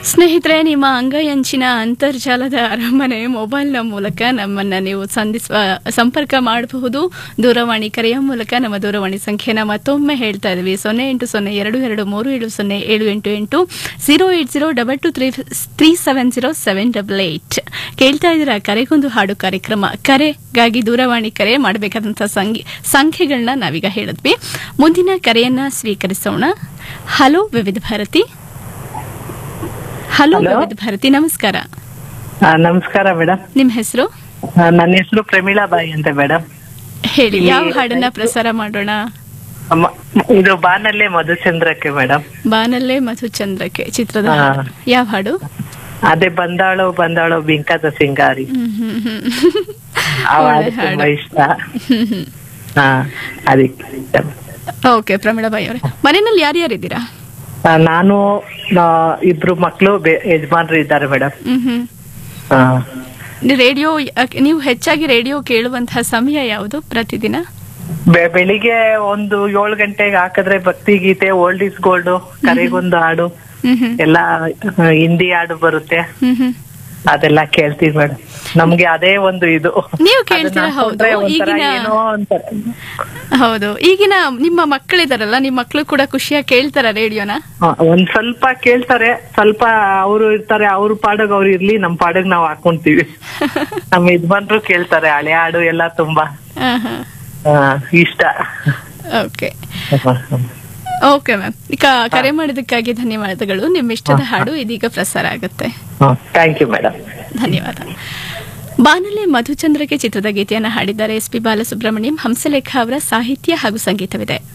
ಸ್ನೇಹಿತರೆ ನಿಮ್ಮ ಅಂಗಯಂಚಿನ ಅಂತರ್ಜಾಲದ ಅರಮನೆ ಮೊಬೈಲ್ನ ಮೂಲಕ ನಮ್ಮನ್ನ ನೀವು ಸಂಧಿಸುವ ಸಂಪರ್ಕ ಮಾಡಬಹುದು ದೂರವಾಣಿ ಕರೆಯ ಮೂಲಕ ನಮ್ಮ ದೂರವಾಣಿ ಸಂಖ್ಯೆನ ಮತ್ತೊಮ್ಮೆ ಹೇಳ್ತಾ ಇದ್ವಿ ಸೊನ್ನೆ ಎಂಟು ಸೊನ್ನೆ ಎರಡು ಎರಡು ಮೂರು ಏಳು ಸೊನ್ನೆ ಏಳು ಎಂಟು ಎಂಟು zero eight zero double two three three seven zero seven double eight ಕೇಳ್ತಾ ಇದ್ದೀರಾ ಕರೆಗೊಂದು ಹಾಡು ಕಾರ್ಯಕ್ರಮ ಕರೆಗಾಗಿ ದೂರವಾಣಿ ಕರೆ ಮಾಡಬೇಕಾದಂತಹ ಸಂಖ್ಯೆಗಳನ್ನ ನಾವೀಗ ಹೇಳಿದ್ವಿ ಮುಂದಿನ ಕರೆಯನ್ನ ಸ್ವೀಕರಿಸೋಣ ಹಲೋ ವಿವಿಧ ಭಾರತಿ ಹಲೋ Hello. ವಿವಿಧ ಭಾರತಿ ನಮಸ್ಕಾರ ಆ, ನಮಸ್ಕಾರ ಮೇಡಮ್ ನಿಮ್ಮ ಹೆಸರು ನನ್ನ ಹೆಸರು ಪ್ರಮೀಳಾ ಬಾಯಿ ಅಂತ ಮೇಡಮ್ ಹೇಳಿ ಇಲ್ಲಿ ಯಾವ ಹಾಡನ್ನ ಪ್ರಸಾರ ಮಾಡೋಣ ಇದು ಬಾನಲ್ಲೇ ಮಧುಚಂದ್ರಕ್ಕೆ ಮೇಡಮ್ ಬಾನಲ್ಲೇ ಮಧುಚಂದ್ರಕ್ಕೆ ಚಿತ್ರದ ಹಾ. ಹಾಡು. ಯಾವ ಹಾಡು ಅದೇ ಬಂದಾಳೋ ಬಂದಾಳೋ ಬಿಂಕದ ಸಿಂಗಾರಿ ಹ್ಮ್, ಹ್ಮ್, ಹ್ಮ್. ಆ ಒಳ್ಳೆ ಹಾಡು ತುಂಬಾ ಹಾಡು ಇಷ್ಟ ಹಾ ಅದಕ್ಕೆ ಓಕೆ ಪ್ರಮೀಳಾ ಬಾಯಿ ಅವರೇ ಮನೆಯಲ್ಲಿ ಯಾರ್ಯಾರಿದ್ದೀರಾ ಆ, ನಾನು ಆ, ಇಬ್ರು ಮಕ್ಳು ಬೆ- ಯಜಮಾನ್ರು ಇದ್ದಾರೆ ಮೇಡಮ್ ಹ್ಮ್ ಹ್ಮ್ ಹಾ ರೇಡಿಯೋ ನೀವು ಹೆಚ್ಚಾಗಿ ರೇಡಿಯೋ ಕೇಳುವಂತಹ ಸಮಯ ಯಾವುದು ಪ್ರತಿದಿನ ಬೆ- ಬೆಳಿಗ್ಗೆ ಒಂದು ಏಳು ಗಂಟೆಗೆ ಹಾಕಿದ್ರೆ ಭಕ್ತಿ ಗೀತೆ ಓಲ್ಡ್ ಇಸ್ ಗೋಲ್ಡ್ ಕರೆಗೊಂದು ಹಾಡು ಹ್ಮ್ ಹ್ಮ್ ಎಲ್ಲ ಆ, ಹಿಂದಿ ಹಾಡು ಬರುತ್ತೆ ಹ್ಮ್ ಹ್ಮ್ ಅದೆಲ್ಲ ಕೇಳ್ತೀವಿ ಮೇಡಮ್ ನಮ್ಗೆ ಅದೇ ಒಂದು ಇದು ನೀವು ಕೇಳ್ತೀರಾ? ಅದನ್ನ ಹೌದು. ಹಾಕೊಂಡ್ರೆ ಒಂಥರ ಈಗಿನ- ಏನೋ ಒಂಥರ ಹೌದು ಈಗಿನ ನಿಮ್ಮ ಮಕ್ಕಳಿದಾರಲ್ಲ ನಿಮ್ಮ ಮಕ್ಕಳು ಕೂಡ ಖುಷಿಯಾಗಿ ಕೇಳ್ತಾರ ರೇಡಿಯೋನ ಹ, ಒಂದ್ ಸ್ವಲ್ಪ ಕೇಳ್ತಾರೆ ಸ್ವಲ್ಪ ಅವರು ಇರ್ತಾರೆ ಅವ್ರ ಪಾಡಗ್ ಅವ್ರು ಇರ್ಲಿ ನಮ್ ಪಾಡಗ್ ನಾವ್ ಹಾಕೊಂತೀವಿ ನಮ್ ಯಜಮಾನ್ರು ಕೇಳ್ತಾರೆ ಹಳೆ ಹಾಡು ಎಲ್ಲ ತುಂಬಾ ಆ, ಇಷ್ಟ ಓಕೆ ಓಕೆ ಮ್ಯಾಮ್ ಈಗ ಕರೆ ಮಾಡಿದ್ದಕ್ಕಾಗಿ ಧನ್ಯವಾದಗಳು ನಿಮ್ಮ ಇಷ್ಟದ ಹಾಡು ಇದೀಗ ಪ್ರಸಾರ ಆಗುತ್ತೆ ಥ್ಯಾಂಕ್ ಯು ಮೇಡಮ್ ಧನ್ಯವಾದ ಬಾನಲೆ ಮಧುಚಂದ್ರಗೆ ಚಿತ್ರದ ಗೀತೆಯನ್ನು ಹಾಡಿದ್ದಾರೆ ಎಸ್ ಪಿ ಬಾಲಸುಬ್ರಹ್ಮಣ್ಯಂ ಹಂಸಲೇಖ ಅವರ ಸಾಹಿತ್ಯ ಹಾಗೂ ಸಂಗೀತವಿದೆ